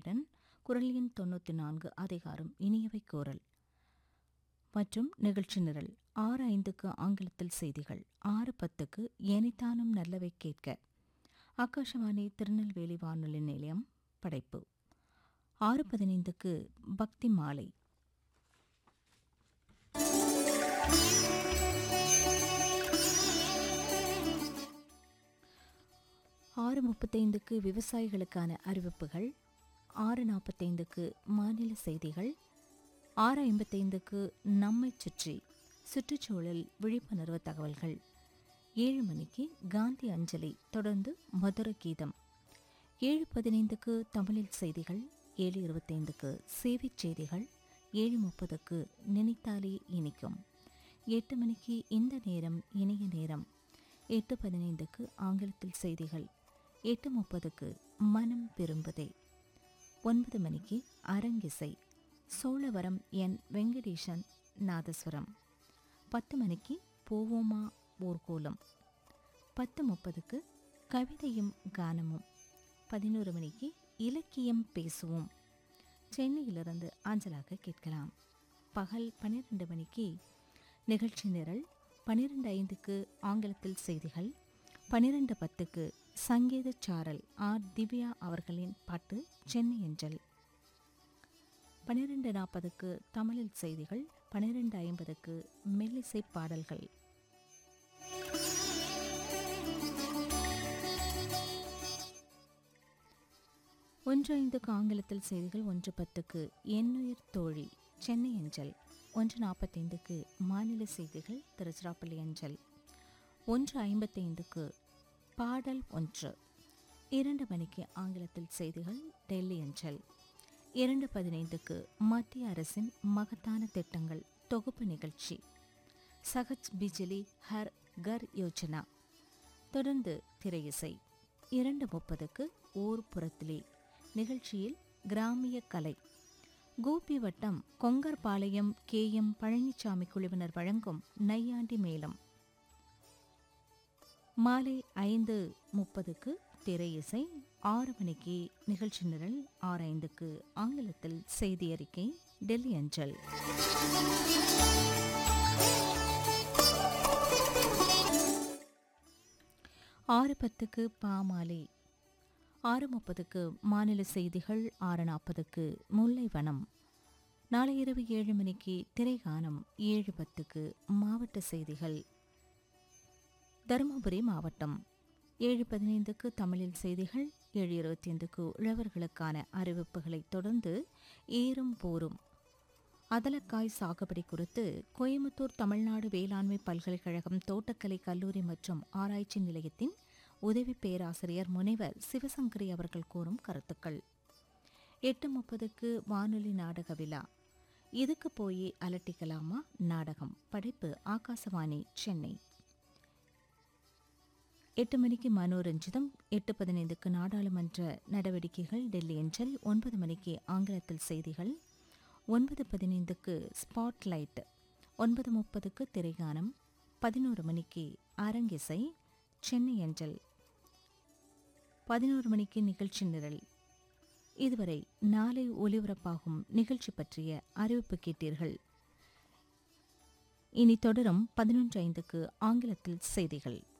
உரையாடல் குரல் எண் தொண்ணூற்றி நான்கு அதிகாரம் இனியவை கோரல் மற்றும் நிகழ்ச்சி நிரல் ஆறு ஐந்துக்கு ஆங்கிலத்தில் செய்திகள் ஆறு பத்துக்கு ஏனைத்தானும் நல்லவை கேட்க ஆகாஷவாணி திருநெல்வேலி வானொலி நிலையம் படைப்பு ஆறு பதினைந்துக்கு பக்தி மாலை ஆறு முப்பத்தைந்துக்கு விவசாயிகளுக்கான அறிவிப்புகள் ஆறு நாற்பத்தைந்துக்கு மாநில செய்திகள் ஆறு ஐம்பத்தைந்துக்கு நம்மைச் சுற்றி சுற்றுச்சூழல் விழிப்புணர்வு தகவல்கள் ஏழு மணிக்கு காந்தி அஞ்சலி தொடர்ந்து மதுர கீதம் ஏழு பதினைந்துக்கு தமிழில் செய்திகள் ஏழு இருபத்தைந்துக்கு சேவைச் செய்திகள் ஏழு முப்பதுக்கு நினைத்தாலே இனிக்கும் எட்டு மணிக்கு இந்த நேரம் இனிய நேரம் எட்டு பதினைந்துக்கு ஆங்கிலத்தில் செய்திகள் எட்டு முப்பதுக்கு மனம் பெரும்பதே ஒன்பது மணிக்கு அரங்கிசை சோழவரம் என் வெங்கடேசன் நாதஸ்வரம் பத்து மணிக்கு போவோமா ஊர்கோலம் பத்து முப்பதுக்கு கவிதையும் கானமும் பதினோரு மணிக்கு இலக்கியம் பேசுவோம் சென்னையிலிருந்து ஆஞ்சலாக கேட்கலாம் பகல் பன்னிரண்டு மணிக்கு நிகழ்ச்சி நிரல் பன்னிரண்டு ஐந்துக்கு ஆங்கிலத்தில் செய்திகள் பன்னிரண்டு பத்துக்கு சங்கீத சாரல் ஆர் திவ்யா அவர்களின் பாட்டு சென்னை அஞ்சல் பன்னிரண்டு நாற்பதுக்கு தமிழில் செய்திகள் பன்னிரண்டு ஐம்பதுக்கு மெல்லிசை பாடல்கள் ஒன்று ஐந்துக்கு ஆங்கிலத்தில் செய்திகள் ஒன்று பத்துக்கு எண்ணுயிர் தோழி சென்னை அஞ்சல் ஒன்று நாற்பத்தைந்துக்கு மாநில செய்திகள் திருச்சிராப்பள்ளி அஞ்சல் ஒன்று ஐம்பத்தைந்துக்கு பாடல் ஒன்று இரண்டு மணிக்கு ஆங்கிலத்தில் செய்திகள் டெல்லி அஞ்சல் இரண்டு பதினைந்துக்கு மத்திய அரசின் மகத்தான திட்டங்கள் தொகுப்பு நிகழ்ச்சி சகஜ் பிஜிலி ஹர் கர் யோஜனா தொடர்ந்து திரையிசை இரண்டு முப்பதுக்கு ஊர் புறத்திலே நிகழ்ச்சியில் கிராமிய கலை கோபி வட்டம் கொங்கர்பாளையம் கே எம் பழனிசாமி குழுவினர் வழங்கும் நையாண்டி மேளம் மாலை ஐந்து முப்பதுக்கு திரை இசை ஆறு மணிக்கு நிகழ்ச்சி நிரல் ஆறு ஐந்துக்கு ஆங்கிலத்தில் செய்தி அறிக்கை டெல்லி அஞ்சல் ஆறு பத்துக்கு பாமாலை ஆறு முப்பதுக்கு மாநில செய்திகள் ஆறு நாற்பதுக்கு முல்லைவனம் நாளை இரவு ஏழு மணிக்கு திரைகானம் ஏழு பத்துக்கு மாவட்ட செய்திகள் தருமபுரி மாவட்டம் ஏழு பதினைந்துக்கு தமிழில் செய்திகள் ஏழு இருபத்தி ஐந்துக்கு உழவர்களுக்கான அறிவிப்புகளைத் தொடர்ந்து ஏறும் போரும் அதலக்காய் சாகுபடி குறித்து கோயம்புத்தூர் தமிழ்நாடு வேளாண்மை பல்கலைக்கழகம் தோட்டக்கலை கல்லூரி மற்றும் ஆராய்ச்சி நிலையத்தின் உதவி பேராசிரியர் முனைவர் சிவசங்கரி அவர்கள் கூறும் கருத்துக்கள் எட்டு முப்பதுக்கு வானொலி நாடக விழா இதுக்கு போய் அலட்டிக்கலாமா நாடகம் படைப்பு ஆகாசவாணி சென்னை எட்டு மணிக்கு மனோரஞ்சிதம் எட்டு பதினைந்துக்கு நாடாளுமன்ற நடவடிக்கைகள் டெல்லி அஞ்சல் ஒன்பது மணிக்கு ஆங்கிலத்தில் செய்திகள் ஒன்பது பதினைந்துக்கு ஸ்பாட்லைட் ஒன்பது முப்பதுக்கு திரைகானம் பதினோரு மணிக்கு அரங்கிசை சென்னை அஞ்சல் பதினோரு மணிக்கு நிகழ்ச்சி நிரல் இதுவரை நாளை ஒலிபரப்பாகும் நிகழ்ச்சி பற்றிய அறிவிப்பு கேட்டீர்கள் இனி தொடரும் பதினொன்று ஐந்துக்கு ஆங்கிலத்தில் செய்திகள்